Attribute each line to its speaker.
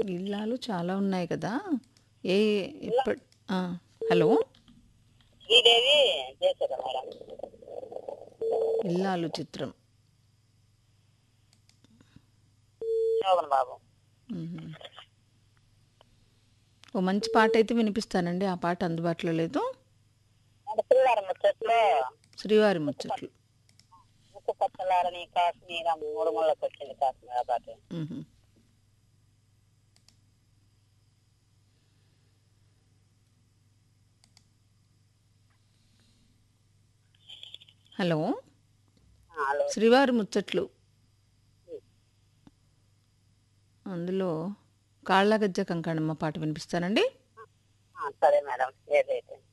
Speaker 1: ఇల్లాలు చాలా ఉన్నాయి కదా ఏ ఎప్పటి ఆ, హలో
Speaker 2: శ్రీదేవి చేశారు మేడం
Speaker 1: ఇల్లాలు చిత్రం
Speaker 2: శోభన్ బాబు
Speaker 1: మ్మ్. ఓ మంచి పాట అయితే వినిపిస్తానండి ఆ పాట అందుబాటులో లేదు
Speaker 2: అంటే పిల్లలు ముచ్చట్లో
Speaker 1: శ్రీవారి ముచ్చట్లు
Speaker 2: ముక్కు పచ్చలారని కాశ్మీర మూడు ముళ్ళకి వచ్చింది కాశ్మీర పాట
Speaker 1: మ్మ్. హలో
Speaker 2: హలో
Speaker 1: శ్రీవారి ముచ్చట్లు అందులో కాళ్ళగజ్జ కంకణమ్మ పాట వినిపిస్తానండి
Speaker 2: సరే మేడం ఏదైతే